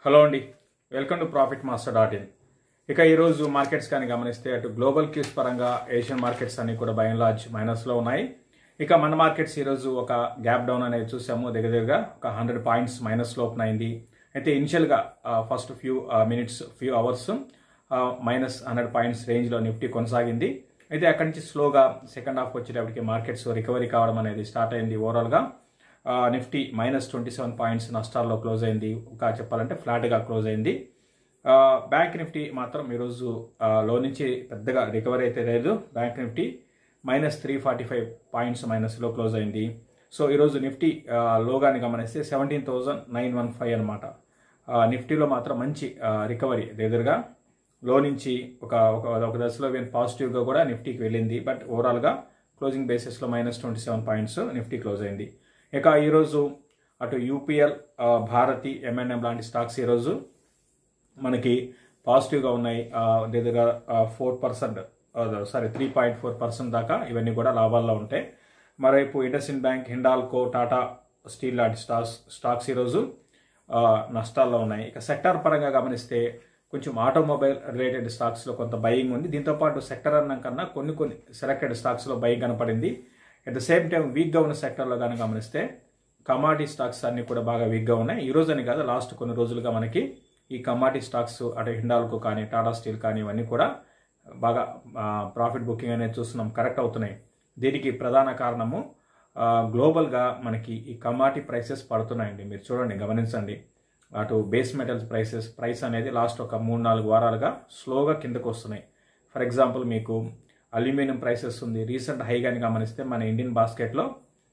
hello అండి welcome to profit master dot in ఇక ఈరోజు మార్కెట్స్ కానీ గమనిస్తే అటు గ్లోబల్ క్యూస్ పరంగా ఏషియన్ మార్కెట్స్ అన్ని కూడా బై అండ్ లార్జ్ మైనస్లో ఉన్నాయి ఇక మన మార్కెట్స్ ఈరోజు ఒక గ్యాప్ డౌన్ అనేది చూసాము దగ్గర దగ్గరగా ఒక హండ్రెడ్ పాయింట్స్ మైనస్లో ఓపెన్ అయింది అయితే ఇనిషియల్గా first few minutes few hours minus hundred points రేంజ్లో నిఫ్టీ కొనసాగింది అయితే అక్కడి నుంచి స్లోగా సెకండ్ హాఫ్ వచ్చేటప్పటికి మార్కెట్స్ రికవరీ కావడం అనేది స్టార్ట్ అయింది ఓవరాల్గా Nifty minus twenty seven points నష్టాల్లో క్లోజ్ అయింది ఇంకా చెప్పాలంటే ఫ్లాట్గా క్లోజ్ అయింది బ్యాంక్ నిఫ్టీ మాత్రం ఈరోజు లో నుంచి పెద్దగా రికవరీ అయితే లేదు bank Nifty minus three forty five points మైనస్లో క్లోజ్ అయింది సో ఈరోజు నిఫ్టీ లోగాని గమనిస్తే seventeen thousand nine one five అనమాట నిఫ్టీలో మాత్రం మంచి రికవరీ దగ్గరగా లో నుంచి ఒక ఒక ఒక దశలో ఈవెన్ పాజిటివ్గా కూడా నిఫ్టీకి వెళ్ళింది బట్ ఓవరాల్గా క్లోజింగ్ బేసిస్లో minus twenty seven points Nifty close అయింది ఇక ఈరోజు అటు యూపీఎల్ భారతి ఎంఎన్ఎం లాంటి స్టాక్స్ ఈరోజు మనకి పాజిటివ్గా ఉన్నాయి దగ్గర four percent sorry three point four percent దాకా ఇవన్నీ కూడా లాభాల్లో ఉంటాయి మరోవైపు ఇండస్ఇండ్ బ్యాంక్ హిండాల్కో టాటా స్టీల్ లాంటి స్టాక్స్ స్టాక్స్ ఈరోజు నష్టాల్లో ఉన్నాయి ఇక సెక్టార్ పరంగా గమనిస్తే కొంచెం ఆటోమొబైల్ రిలేటెడ్ స్టాక్స్లో కొంత బయింగ్ ఉంది దీంతోపాటు సెక్టర్ అన్నం కన్నా కొన్ని కొన్ని సెలెక్టెడ్ స్టాక్స్లో బయింగ్ కనపడింది అట్ ద సేమ్ టైం వీక్గా ఉన్న సెక్టర్లో కానీ గమనిస్తే కమాడిటీ స్టాక్స్ అన్ని కూడా బాగా వీక్గా ఉన్నాయి ఈ రోజు అని కాదు లాస్ట్ కొన్ని రోజులుగా మనకి ఈ కమాడిటీ స్టాక్స్ అటు హిండాల్కో కానీ టాటా స్టీల్ కానీ ఇవన్నీ కూడా బాగా ప్రాఫిట్ బుకింగ్ అనేది చూస్తున్నాం కరెక్ట్ అవుతున్నాయి దీనికి ప్రధాన కారణము గ్లోబల్గా మనకి ఈ కమాడిటీ ప్రైసెస్ పడుతున్నాయండి మీరు చూడండి గమనించండి అటు బేస్ మెటల్స్ ప్రైసెస్ ప్రైస్ అనేది లాస్ట్ ఒక మూడు నాలుగు వారాలుగా స్లోగా కిందకు వస్తున్నాయి ఫర్ ఎగ్జాంపుల్ మీకు అల్యూమినియం ప్రైసెస్ ఉంది రీసెంట్ హైగాని గమనిస్తే మన ఇండియన్ బాస్కెట్లో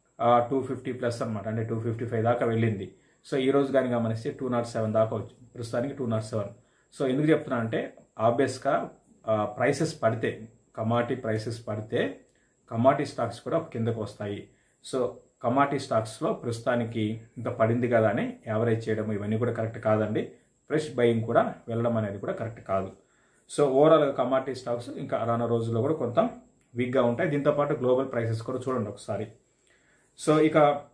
టూ ఫిఫ్టీ ప్లస్ అనమాట అంటే టూ ఫిఫ్టీ ఫైవ్ దాకా వెళ్ళింది సో ఈ రోజు కానీ గమనిస్తే టూ నాట్ సెవెన్ దాకా వచ్చి ప్రస్తుతానికి టూ నాట్ సెవెన్ సో ఎందుకు చెప్తున్నా అంటే ఆబ్వియస్గా ప్రైసెస్ పడితే కమాటీ ప్రైసెస్ పడితే కమాటీ స్టాక్స్ కూడా కిందకు వస్తాయి సో కమాటీ స్టాక్స్లో ప్రస్తుతానికి ఇంత పడింది కదా అని యావరేజ్ చేయడం ఇవన్నీ కూడా కరెక్ట్ కాదండి ఫ్రెష్ బయింగ్ కూడా వెళ్ళడం అనేది కూడా కరెక్ట్ కాదు సో ఓవరాల్గా కమాటీ స్టాక్స్ ఇంకా రానున్న రోజుల్లో కూడా కొంత వీక్గా ఉంటాయి దీంతోపాటు గ్లోబల్ ప్రైసెస్ కూడా చూడండి ఒకసారి సో ఇక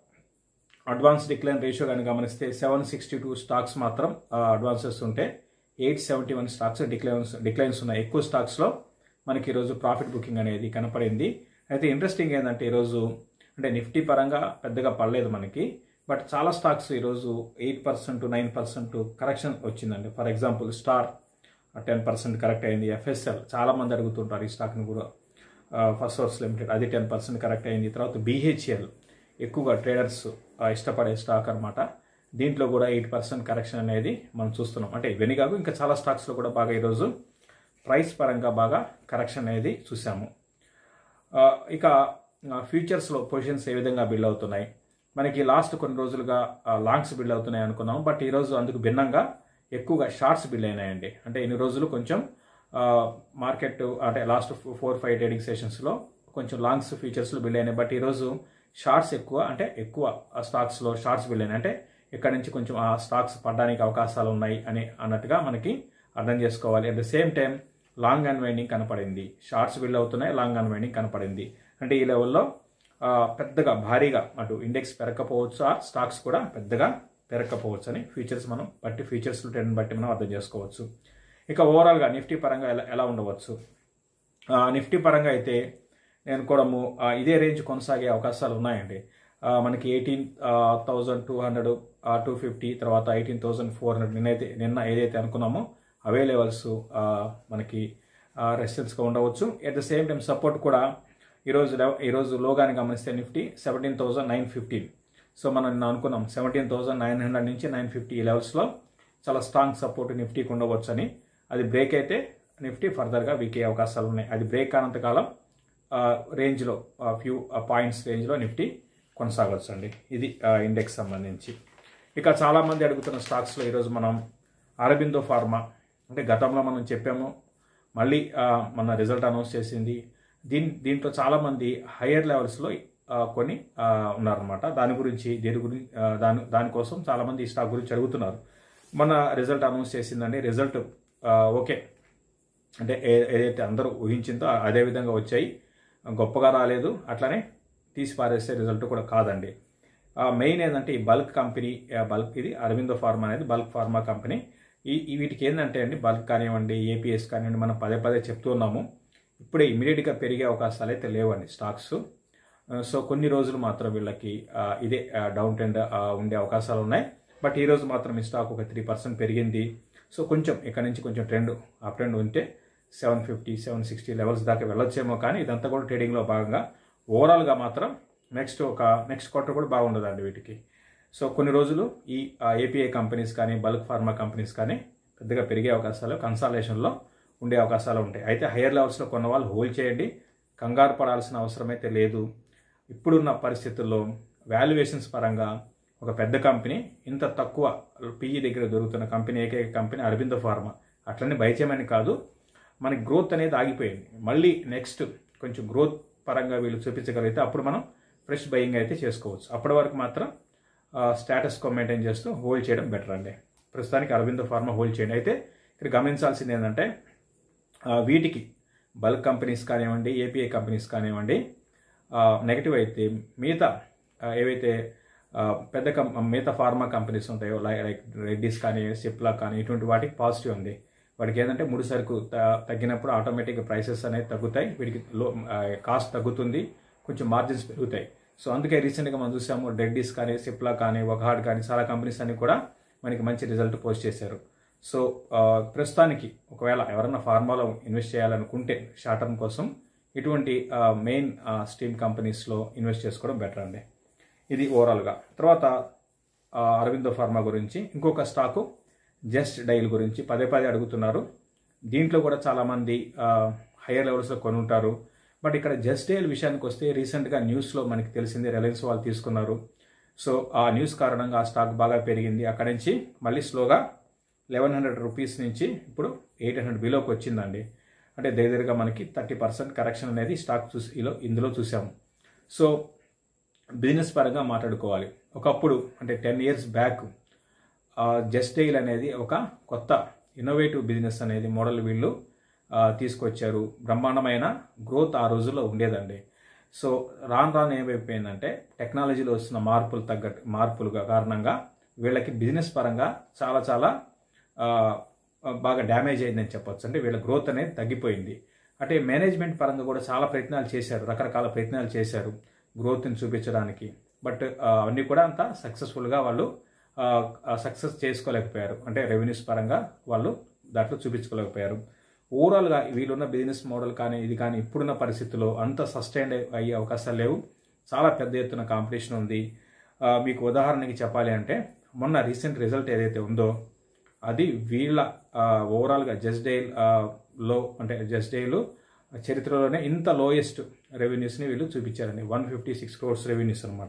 అడ్వాన్స్ డిక్లైన్ రేషియో కానీ గమనిస్తే సెవెన్ సిక్స్టీ టూ స్టాక్స్ మాత్రం అడ్వాన్సెస్ ఉంటే eight seventy one stocks declines declines ఉన్నాయి ఎక్కువ స్టాక్స్లో మనకి ఈరోజు ప్రాఫిట్ బుకింగ్ అనేది కనపడింది అయితే ఇంట్రెస్టింగ్ ఏంటంటే ఈరోజు అంటే నిఫ్టీ పరంగా పెద్దగా పడలేదు మనకి బట్ చాలా స్టాక్స్ ఈరోజు eight percent nine percent correction వచ్చిందండి for example star ten percent correct అయింది ఎఫ్ఎస్ఎల్ చాలా మంది అడుగుతుంటారు ఈ స్టాక్ని కూడా ఫస్ట్ సోర్స్ లిమిటెడ్ అది టెన్ పర్సెంట్ కరెక్ట్ అయింది తర్వాత బీహెచ్ఎల్ ఎక్కువగా ట్రేడర్స్ ఇష్టపడే స్టాక్ అనమాట దీంట్లో కూడా ఎయిట్ పర్సెంట్ కరెక్షన్ అనేది మనం చూస్తున్నాం అంటే ఇవన్నీ కాదు ఇంకా చాలా స్టాక్స్లో కూడా బాగా ఈరోజు ప్రైస్ పరంగా బాగా కరెక్షన్ అనేది చూసాము ఇక ఫ్యూచర్స్లో పొజిషన్స్ ఏ విధంగా బిల్డ్ అవుతున్నాయి మనకి లాస్ట్ కొన్ని రోజులుగా లాంగ్స్ బిల్డ్ అవుతున్నాయి అనుకున్నాం బట్ ఈరోజు అందుకు భిన్నంగా ఎక్కువగా షార్ట్స్ బిల్డ్ అయినాయండి అంటే ఇన్ని రోజులు కొంచెం మార్కెట్ అంటే లాస్ట్ ఫోర్ ఫైవ్ ట్రేడింగ్ సెషన్స్లో కొంచెం లాంగ్స్ ఫ్యూచర్స్లో బిల్డ్ అయినాయి బట్ ఈరోజు షార్ట్స్ ఎక్కువ అంటే ఎక్కువ స్టాక్స్లో షార్ట్స్ బిల్డ్ అయినాయి అంటే ఇక్కడ నుంచి కొంచెం ఆ స్టాక్స్ పడడానికి అవకాశాలు ఉన్నాయి అని అన్నట్టుగా మనకి అర్థం చేసుకోవాలి at the same time long unwinding కనపడింది షార్ట్స్ బిల్డ్ అవుతున్నాయి లాంగ్ అన్వైండింగ్ కనపడింది అంటే ఈ లెవెల్లో పెద్దగా భారీగా అటు ఇండెక్స్ పెరగకపోవచ్చు ఆ స్టాక్స్ కూడా పెద్దగా పెరగకపోవచ్చు అని ఫ్యూచర్స్ మనం బట్టి ఫ్యూచర్స్ ట్రెండ్ బట్టి మనం అర్థం చేసుకోవచ్చు ఇక ఓవరాల్గా నిఫ్టీ పరంగా ఎలా ఎలా ఉండవచ్చు నిఫ్టీ పరంగా అయితే నేను కూడా ఇదే రేంజ్ కొనసాగే అవకాశాలు ఉన్నాయండి మనకి eighteen thousand two hundred two fifty తర్వాత ఎయిటీన్ థౌజండ్ ఫోర్ హండ్రెడ్ నిన్నైతే నిన్న ఏదైతే అనుకున్నామో అవే లెవెల్స్ మనకి రెసిస్టెన్స్గా ఉండవచ్చు at the same time support కూడా ఈరోజు ఈరోజు లోగాని గమనిస్తే Nifty seventeen thousand nine fifteen so మనం నిన్న అనుకున్నాం సెవెంటీన్ థౌజండ్ నైన్ హండ్రెడ్ నుంచి నైన్ ఫిఫ్టీ లెవెల్స్లో చాలా స్ట్రాంగ్ సపోర్ట్ నిఫ్టీకి ఉండవచ్చు అని అది బ్రేక్ అయితే నిఫ్టీ ఫర్దర్గా వీక్ అయ్యే అవకాశాలు ఉన్నాయి అది బ్రేక్ కానంతకాలం రేంజ్లో ఫ్యూ పాయింట్స్ రేంజ్లో నిఫ్టీ కొనసాగవచ్చు అండి ఇది ఇండెక్స్ సంబంధించి ఇక చాలామంది అడుగుతున్న స్టాక్స్లో ఈరోజు మనం అరబిందో ఫార్మా అంటే గతంలో మనం చెప్పాము మళ్ళీ మన రిజల్ట్ అనౌన్స్ చేసింది దీని దీంట్లో చాలామంది హయ్యర్ లెవెల్స్లో కొన్ని ఉన్నారనమాట దాని గురించి దీని గురించి దాని దానికోసం చాలామంది ఈ స్టాక్ గురించి అడుగుతున్నారు మన రిజల్ట్ అనౌన్స్ చేసిందండి రిజల్ట్ ఓకే అంటే ఏదైతే అందరూ ఊహించిందో అదే విధంగా వచ్చాయి గొప్పగా రాలేదు అట్లనే తీసి పారేసే రిజల్ట్ కూడా కాదండి మెయిన్ ఏంటంటే ఈ బల్క్ కంపెనీ బల్క్ ఇది అరవిందో ఫార్మా అనేది బల్క్ ఫార్మా కంపెనీ ఈ ఈ వీటికి ఏంటంటే అండి బల్క్ కానివ్వండి ఏపీఎస్ కానివ్వండి మనం పదే పదే చెప్తూ ఉన్నాము ఇప్పుడే ఇమీడియట్గా పెరిగే అవకాశాలు అయితే లేవండి స్టాక్స్ సో కొన్ని రోజులు మాత్రం వీళ్ళకి ఆ, ఇదే డౌన్ ట్రెండ్ ఉండే అవకాశాలు ఉన్నాయి బట్ ఈ రోజు మాత్రం ఈ స్టాక్ ఒక త్రీ పర్సెంట్ పెరిగింది సో కొంచెం ఇక్కడ నుంచి కొంచెం ట్రెండ్ అప్ ట్రెండ్ ఉంటే seven fifty seven sixty levels దాకా వెళ్ళొచ్చేమో కానీ ఇదంతా కూడా ట్రేడింగ్లో భాగంగా ఓవరాల్గా మాత్రం నెక్స్ట్ ఒక నెక్స్ట్ క్వార్టర్ కూడా బాగుండదండి వీటికి సో కొన్ని రోజులు ఈ ఏపీఐ కంపెనీస్ కానీ బల్క్ ఫార్మా కంపెనీస్ కానీ పెద్దగా పెరిగే అవకాశాలు కన్సాలేషన్లో ఉండే అవకాశాలు ఉంటాయి అయితే హయ్యర్ లెవెల్స్లో కొన్న వాళ్ళు హోల్డ్ చేయండి కంగారు పడాల్సిన అవసరం అయితే లేదు ఇప్పుడున్న పరిస్థితుల్లో వాల్యుయేషన్స్ పరంగా ఒక పెద్ద కంపెనీ ఇంత తక్కువ పిఈ దగ్గర దొరుకుతున్న కంపెనీ ఏకైక కంపెనీ అరవిందో ఫార్మా అట్లనే భయచేయమని కాదు మనకి గ్రోత్ అనేది ఆగిపోయింది మళ్ళీ నెక్స్ట్ కొంచెం గ్రోత్ పరంగా వీళ్ళు చూపించగలిగితే అప్పుడు మనం ఫ్రెష్ బయింగ్ అయితే చేసుకోవచ్చు అప్పటి వరకు మాత్రం స్టేటస్ కో మెయింటైన్ చేస్తూ హోల్డ్ చేయడం బెటర్ అండి ప్రస్తుతానికి అరవిందో ఫార్మా హోల్డ్ చేయండి అయితే ఇక్కడ గమనించాల్సింది ఏంటంటే ఆ, వీటికి బల్క్ కంపెనీస్ కానివ్వండి ఏపీఐ కంపెనీస్ కానివ్వండి నెగిటివ్ అయితే మిగతా ఆ, ఏవైతే ఆ, పెద్ద కం మిగతా ఫార్మా కంపెనీస్ ఉంటాయో లై- లైక్ రెడ్డిస్ కానీ సిప్లా కానీ ఇటువంటి వాటికి పాజిటివ్ ఉంది వాటికి ఏంటంటే ముడి సరుకు త- తగ్గినప్పుడు ఆటోమేటిక్గా ప్రైసెస్ అనేవి తగ్గుతాయి వీటికి లో కాస్ట్ తగ్గుతుంది కొంచెం మార్జిన్స్ పెరుగుతాయి సో అందుకే రీసెంట్గా మనం చూసాము రెడ్డిస్ కానీ సిప్లా కానీ ఒకహాడ్ కానీ చాలా కంపెనీస్ అన్ని కూడా మనకి మంచి రిజల్ట్ పోస్ట్ చేశారు సో ఆ, ప్రస్తుతానికి ఒకవేళ ఎవరైనా ఫార్మాలో ఇన్వెస్ట్ చేయాలనుకుంటే షార్ట్ టర్మ్ కోసం ఇటువంటి మెయిన్ స్టీమ్ కంపెనీస్లో ఇన్వెస్ట్ చేసుకోవడం బెటర్ అండి ఇది ఓవరాల్గా తర్వాత ఆ, అరవిందో ఫార్మా గురించి ఇంకొక స్టాకు జస్ట్ డైల్ గురించి పదే పదే అడుగుతున్నారు దీంట్లో కూడా చాలామంది హయ్యర్ లెవెల్స్లో కొని ఉంటారు బట్ ఇక్కడ జస్ట్ డైల్ విషయానికి వస్తే రీసెంట్గా న్యూస్లో మనకి తెలిసింది రిలయన్స్ వాళ్ళు తీసుకున్నారు సో ఆ న్యూస్ కారణంగా ఆ స్టాక్ బాగా పెరిగింది అక్కడి నుంచి మళ్ళీ స్లోగా లెవెన్ హండ్రెడ్ రూపీస్ నుంచి ఇప్పుడు ఎయిట్ హండ్రెడ్ బిలోకి వచ్చిందండి అంటే దగ్గరగా మనకి థర్టీ పర్సెంట్ కరెక్షన్ అనేది స్టాక్ చూసి ఇలా- ఇందులో చూసాము సో బిజినెస్ పరంగా మాట్లాడుకోవాలి ఒకప్పుడు అంటే ten years back Justdial అనేది ఒక కొత్త ఇన్నోవేటివ్ బిజినెస్ అనేది మోడల్ వీళ్ళు ఆ, తీసుకొచ్చారు బ్రహ్మాండమైన గ్రోత్ ఆ రోజుల్లో ఉండేదండి సో రాను రాను ఏమైపోయిందంటే టెక్నాలజీలో వస్తున్న మార్పులు తగ్గట్టు మార్పులు కారణంగా వీళ్ళకి బిజినెస్ పరంగా చాలా చాలా ఆ, బాగా డ్యామేజ్ అయిందని చెప్పొచ్చు అంటే వీళ్ళ గ్రోత్ అనేది తగ్గిపోయింది అంటే మేనేజ్మెంట్ పరంగా కూడా చాలా ప్రయత్నాలు చేశారు రకరకాల ప్రయత్నాలు చేశారు గ్రోత్ని చూపించడానికి బట్ అవన్నీ కూడా అంత సక్సెస్ఫుల్గా వాళ్ళు సక్సెస్ చేసుకోలేకపోయారు అంటే రెవెన్యూస్ పరంగా వాళ్ళు దాంట్లో చూపించుకోలేకపోయారు ఓవరాల్గా వీళ్ళున్న బిజినెస్ మోడల్ కానీ ఇది కానీ ఇప్పుడున్న పరిస్థితుల్లో అంత సస్టైన్ అయ్యే అవకాశాలు లేవు చాలా పెద్ద ఎత్తున కాంపిటీషన్ ఉంది ఆ, మీకు ఉదాహరణకి చెప్పాలి అంటే మొన్న రీసెంట్ రిజల్ట్ ఏదైతే ఉందో అది వీళ్ళ ఓవరాల్గా జస్ట్ డైల్ లో అంటే జస్ట్ డైలు చరిత్రలోనే ఇంత లోయెస్ట్ రెవెన్యూస్ని వీళ్ళు చూపించారండి one fifty six crores revenues అనమాట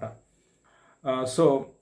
సో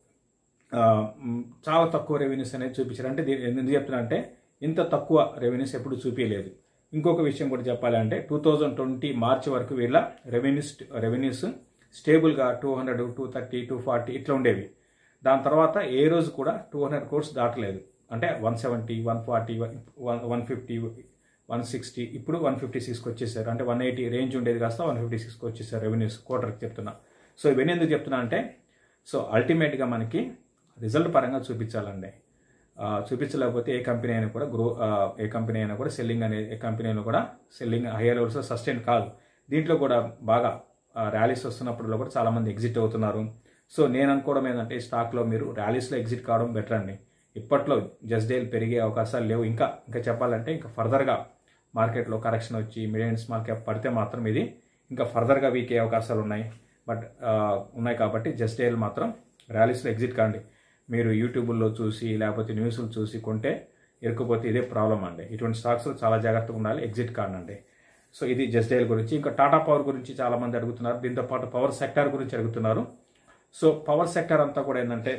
ఆ, మ్, చాలా తక్కువ రెవెన్యూస్ అనేది చూపించారు అంటే దీని ఎందుకు చెప్తున్నా అంటే ఇంత తక్కువ రెవెన్యూస్ ఎప్పుడు చూపించలేదు ఇంకొక విషయం కూడా చెప్పాలంటే టూ థౌజండ్ ట్వంటీ మార్చి వరకు వీళ్ళ రెవెన్యూస్ రెవెన్యూస్ స్టేబుల్గా two hundred two thirty two forty ఇట్లా ఉండేవి దాని తర్వాత ఏ రోజు కూడా టూ హండ్రెడ్ కోర్స్ దాటలేదు అంటే one seventy one forty one one fifty one sixty ఇప్పుడు వన్ ఫిఫ్టీ సిక్స్కి వచ్చేసారు అంటే వన్ ఎయిటీ రేంజ్ ఉండేది కాస్త వన్ ఫిఫ్టీ సిక్స్కి వచ్చేసారు రెవెన్యూస్ క్వార్టర్కి చెప్తున్నా సో ఇవన్నీ ఎందుకు చెప్తున్నా అంటే సో అల్టిమేట్గా మనకి రిజల్ట్ పరంగా చూపించాలండి ఆ, చూపించలేకపోతే ఏ కంపెనీ అయినా కూడా గ్రో ఆ, ఏ కంపెనీ అయినా కూడా సెల్లింగ్ అనే ఏ కంపెనీ అయినా కూడా సెల్లింగ్ హయ్యర్ లెవెల్స్ సస్టైన్ కాదు దీంట్లో కూడా బాగా ర్యాలీస్ వస్తున్నప్పుడు కూడా చాలామంది ఎగ్జిట్ అవుతున్నారు సో నేను అనుకోవడం ఏంటంటే ఈ స్టాక్లో మీరు ర్యాలీస్లో ఎగ్జిట్ కావడం బెటర్ అండి ఇప్పట్లో జస్ట్ డేల్ పెరిగే అవకాశాలు లేవు ఇంకా ఇంకా చెప్పాలంటే ఇంకా ఫర్దర్గా మార్కెట్లో కరెక్షన్ వచ్చి మీడియం స్మాల్ క్యాప్ పడితే మాత్రం ఇది ఇంకా ఫర్దర్గా వీక్ అయ్యే అవకాశాలు ఉన్నాయి బట్ ఆ, ఉన్నాయి కాబట్టి జస్ట్ డేల్ మాత్రం ర్యాలీస్లో ఎగ్జిట్ కాండి మీరు యూట్యూబ్లో చూసి లేకపోతే న్యూస్లు చూసి కొంటే ఇరుక్కుపోతే ఇదే ప్రాబ్లం అండి ఇటువంటి స్టాక్స్లో చాలా జాగ్రత్తగా ఉండాలి ఎగ్జిట్ కాండి సో ఇది జస్ట్ డైల్ గురించి ఇంకా టాటా పవర్ గురించి చాలా మంది అడుగుతున్నారు దీంతో పాటు పవర్ సెక్టార్ గురించి అడుగుతున్నారు సో పవర్ సెక్టార్ అంతా కూడా ఏంటంటే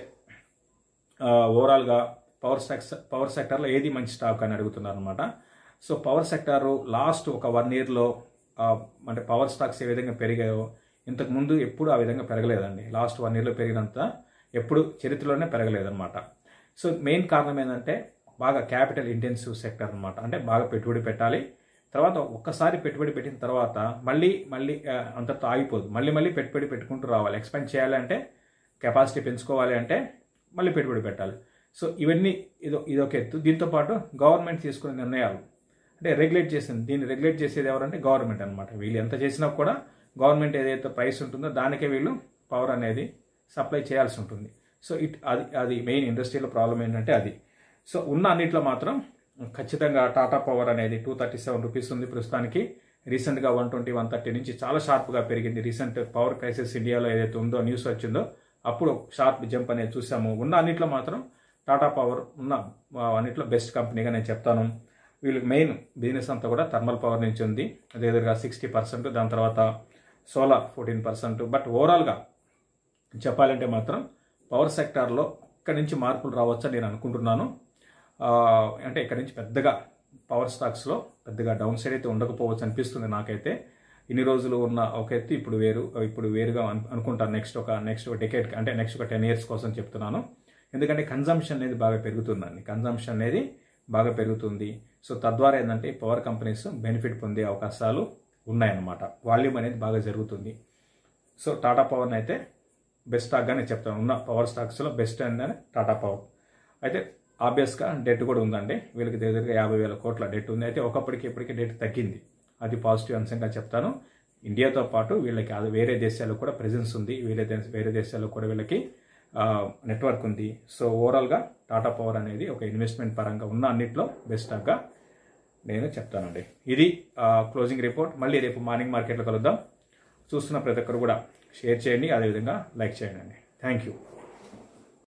ఆ, ఓవరాల్గా పవర్ సెక్స్ పవర్ సెక్టార్లో ఏది మంచి స్టాక్ అని అడుగుతున్నారు అనమాట సో పవర్ సెక్టారు లాస్ట్ ఒక వన్ ఇయర్లో అంటే పవర్ స్టాక్స్ ఏ విధంగా పెరిగాయో ఇంతకు ముందు ఎప్పుడు ఆ విధంగా పెరగలేదండి లాస్ట్ వన్ ఇయర్లో పెరిగినంత ఎప్పుడు చరిత్రలోనే పెరగలేదన్నమాట సో మెయిన్ కారణం ఏంటంటే బాగా క్యాపిటల్ ఇంటెన్సివ్ సెక్టర్ అనమాట అంటే బాగా పెట్టుబడి పెట్టాలి తర్వాత ఒక్కసారి పెట్టుబడి పెట్టిన తర్వాత మళ్ళీ మళ్ళీ ఆ, అంతటితో ఆగిపోదు మళ్ళీ మళ్ళీ పెట్టుబడి పెట్టుకుంటూ రావాలి ఎక్స్పెండ్ చేయాలంటే కెపాసిటీ పెంచుకోవాలి అంటే మళ్ళీ పెట్టుబడి పెట్టాలి సో ఇవన్నీ ఇదో ఇదొక ఎత్తు దీంతో పాటు గవర్నమెంట్ తీసుకునే నిర్ణయాలు అంటే రెగ్యులేట్ చేసింది దీన్ని రెగ్యులేట్ చేసేది ఎవరంటే గవర్నమెంట్ అనమాట వీళ్ళు ఎంత చేసినా కూడా గవర్నమెంట్ ఏదైతే ప్రైస్ ఉంటుందో దానికే వీళ్ళు పవర్ అనేది సప్లై చేయాల్సి ఉంటుంది సో ఇట్ అది అది మెయిన్ ఇండస్ట్రీలో ప్రాబ్లం ఏంటంటే అది సో ఉన్న అన్నిట్లో మాత్రం ఖచ్చితంగా టాటా పవర్ అనేది టూ థర్టీ సెవెన్ రూపీస్ ఉంది ప్రస్తుతానికి రీసెంట్గా వన్ ట్వంటీ వన్ థర్టీ నుంచి చాలా షార్ప్గా పెరిగింది రీసెంట్ పవర్ క్రైసిస్ ఇండియాలో ఏదైతే ఉందో న్యూస్ వచ్చిందో అప్పుడు షార్ప్ జంప్ అనేది చూసాము ఉన్న అన్నిట్లో మాత్రం టాటా పవర్ ఉన్న ఆ, అన్నిట్లో బెస్ట్ కంపెనీగా నేను చెప్తాను వీళ్ళకి మెయిన్ బిజినెస్ అంతా కూడా థర్మల్ పవర్ నుంచి ఉంది అదే విధంగా సిక్స్టీ పర్సెంట్ దాని తర్వాత సోలార్ ఫోర్టీన్ పర్సెంట్ బట్ ఓవరాల్గా చెప్పాలంటే మాత్రం పవర్ సెక్టార్లో ఇక్కడి నుంచి మార్పులు రావచ్చని నేను అనుకుంటున్నాను ఆ, అంటే ఇక్కడి నుంచి పెద్దగా పవర్ స్టాక్స్లో పెద్దగా డౌన్ సైడ్ అయితే ఉండకపోవచ్చు అనిపిస్తుంది నాకైతే ఇన్ని రోజులు ఉన్న ఒక ఎత్తు ఇప్పుడు వేరు ఇప్పుడు వేరుగా అను- అనుకుంటాను నెక్స్ట్ ఒక నెక్స్ట్ ఒక డెకేట్ అంటే నెక్స్ట్ ఒక టెన్ ఇయర్స్ కోసం చెప్తున్నాను ఎందుకంటే కన్జంప్షన్ అనేది బాగా పెరుగుతుందండి కన్జంప్షన్ అనేది బాగా పెరుగుతుంది సో తద్వారా ఏంటంటే పవర్ కంపెనీస్ బెనిఫిట్ పొందే అవకాశాలు ఉన్నాయన్నమాట వాల్యూమ్ అనేది బాగా జరుగుతుంది సో టాటా పవర్ని అయితే బెస్ట్ స్టాక్గా నేను చెప్తాను ఉన్న పవర్ స్టాక్స్లో బెస్ట్ అనేది టాటా పవర్ అయితే ఆబ్వియస్గా డెట్ కూడా ఉందండి వీళ్ళకి దగ్గరగా యాభై వేల కోట్ల డెట్ ఉంది అయితే ఒకప్పటికి ఇప్పటికీ డెట్ తగ్గింది అది పాజిటివ్ అంశంగా చెప్తాను ఇండియాతో పాటు వీళ్ళకి అది వేరే దేశాల్లో కూడా ప్రెజెన్స్ ఉంది వేరే దేశ వేరే దేశాల్లో కూడా వీళ్ళకి నెట్వర్క్ ఉంది సో ఓవరాల్గా టాటా పవర్ అనేది ఒక ఇన్వెస్ట్మెంట్ పరంగా ఉన్న అన్నిట్లో బెస్ట్ స్టాక్గా నేను చెప్తానండి ఇది క్లోజింగ్ రిపోర్ట్ మళ్ళీ రేపు మార్నింగ్ మార్కెట్లో కలుద్దాం చూస్తున్న ప్రతి ఒక్కరు కూడా షేర్ చేయండి అదేవిధంగా లైక్ చేయండి థ్యాంక్ యూ